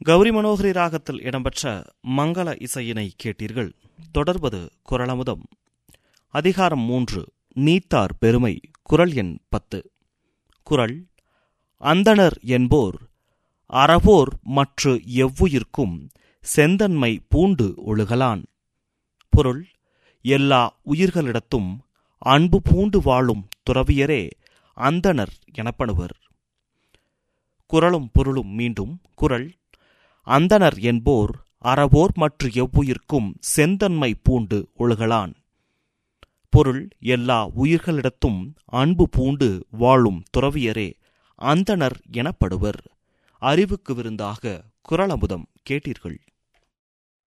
கௌரி மனோகரி ராகத்தில் இடம்பெற்ற மங்கள இசையினை கேட்டீர்கள் தொடர்வது குரலமுதம் அதிகாரம் மூன்று நீத்தார் பெருமை குரல் எண் பத்து குரல் அந்தணர் என்போர் அறவோர் மற்று எவ்வுயிர்க்கும் செந்தன்மை பூண்டு ஒழுகலான் பொருள் எல்லா உயிர்களிடத்தும் அன்பு பூண்டு வாழும் துறவியரே அந்தணர் எனப்படுவர் குரலும் பொருளும் மீண்டும் குரல் அந்தணர் என்போர் அறவோர் மற்ற எவ்வுயிர்க்கும் செந்தன்மை பூண்டு ஒழுகலான் பொருள் எல்லா உயிர்களிடத்தும் அன்பு பூண்டு வாழும் துறவியரே அந்தணர் எனப்படுவர் அறிவுக்கு விருந்தாக குரலமுதம் கேட்டீர்கள்